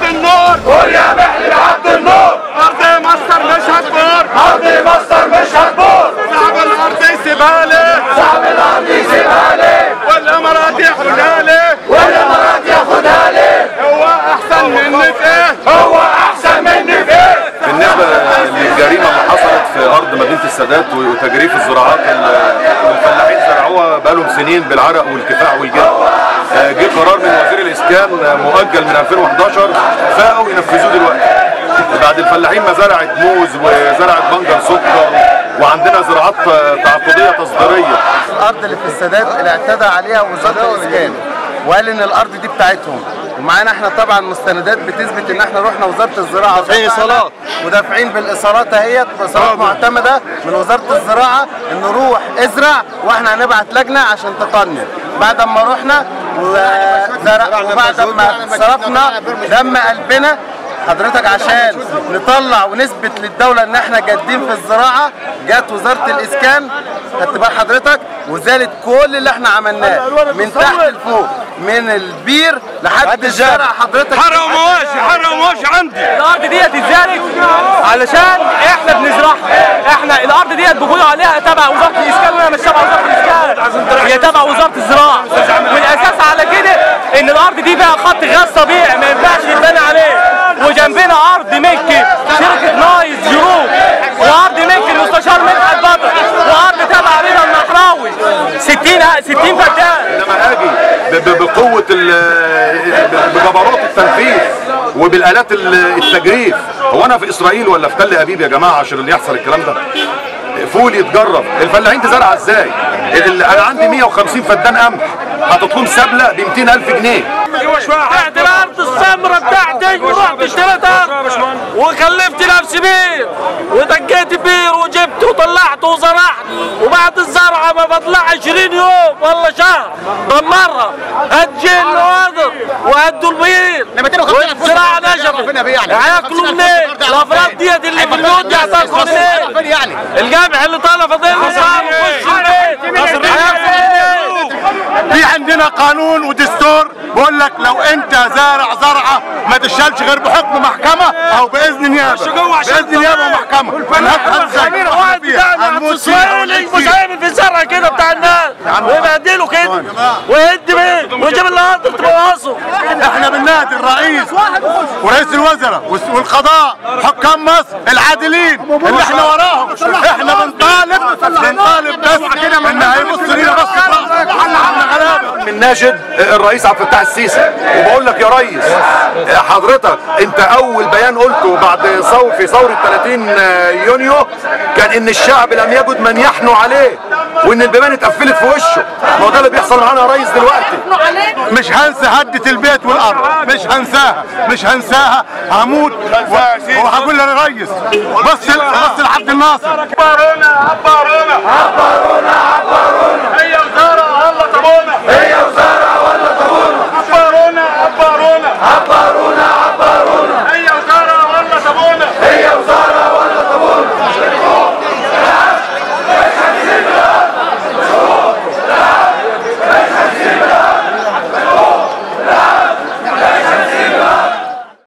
النور قول يا محلي عبد النور ارض مصر مش هتبور ارض مصر مش هتبور صعب الارض يسيبها لي صعب الارض يسيبها لي والامارات ياخدها لي والامارات ياخدها لي هو احسن مني في ايه هو احسن مني في ايه بالنسبه للجريمه اللي حصلت في ارض مدينه السادات وتجريف الزراعات اللي الفلاحين زرعوها بقالهم سنين بالعرق والكفاح والجد آه، جه قرار من وزير الاسكان آه، مؤجل من 2011 فاقوا ينفذوه دلوقتي بعد الفلاحين ما زرعت موز وزرعت بنجر سكر وعندنا زراعات آه، تعاقديه تصديريه الارض اللي في السادات اللي اعتدى عليها وزاره الاسكان وقال ان الارض دي بتاعتهم ومعانا احنا طبعا مستندات بتثبت ان احنا رحنا وزاره الزراعه في إيصالات. ودافعين بالايصالات اهيت وايصالات معتمده من وزاره الزراعه ان روح ازرع واحنا هنبعت لجنه عشان تقنن بعد ما رحنا وزرع وبعد ما صرفنا دم قلبنا حضرتك عشان نطلع ونثبت للدوله ان احنا جادين في الزراعه جت وزاره الاسكان خدت بال حضرتك وزالت كل اللي احنا عملناه من تحت لفوق من البير لحد الشارع حضرتك حرق مواشي حرق مواشي عندي الارض ديت اتزالت علشان احنا بنزرعها احنا الارض ديت بيقولوا عليها تبع وزاره الاسكان وهي مش تبع وزاره الاسكان هي تبع وزاره الزراعه والاساس على كده ان الارض دي فيها خط غاز طبيعي ما ينفعش يتبنى عليه وجنبنا ارض ملك شركه نايز جروب وارض ملك المستشار مدحت بدر وارض تبع رضا النقراوي 60 60 فدان انما اجي ب- ب- بقوه ال- ب- بجبروت التنفيذ وبالالات ال- التجريف هو انا في اسرائيل ولا في تل ابيب يا جماعه عشان اللي يحصل الكلام ده فول يتجرب الفلاحين تزرع ازاي ال- انا عندي 150 فدان قمح حاطط لهم سبله ب 200000 جنيه بعت الارض السمراء بتاعتي ورحت اشتريت ارض وخلفت نفسي بير ودقيت بير وجبت وطلعت وزرعت وبعد الزرعه ما بطلع 20 يوم ولا شهر دمرها هتجي الوادر وهدوا البير والزراعه نشفت هياكلوا منين؟ الافراد ديت اللي في البيوت دي هتاكلوا منين؟ القمح اللي طالع فاضل له شهر ويخش البيت هياكلوا منين؟ في عندنا قانون ودستور بيقول لك لو انت زارع زرعه ما تشالش غير بحكم محكمه او باذن نيابه باذن نيابه ومحكمه هنفهم ازاي واحد بتاعنا عبد الاسرائيلي مش عامل في الزرع كده بتاع الناس ويبهدله كده ويهد بيه ويجيب الارض تبوظه احنا بننادي الرئيس ورئيس الوزراء والس- والقضاء حكام مصر العادلين اللي احنا وراهم احنا بنطالب بنطالب بس ان هيبص لينا بس براسه احنا غلابه من ناشد الرئيس عبد الفتاح السيسي وبقول لك يا ريس حضرتك انت اول بيان قلته بعد ثور في ثوره 30 يونيو كان ان الشعب لم يجد من يحنو عليه وان البيبان اتقفلت في وشه ما هو ده اللي بيحصل معانا يا ريس دلوقتي مش هنسى هدة البيت والارض مش هنساها مش هنساها هموت و- وهقول للريس بص بص لعبد الناصر عبرونا عبرونا عبرونا عبرونا هي وزاره الله طابونا هي وزاره ولا طابونا عبرونا عبرونا عبرونا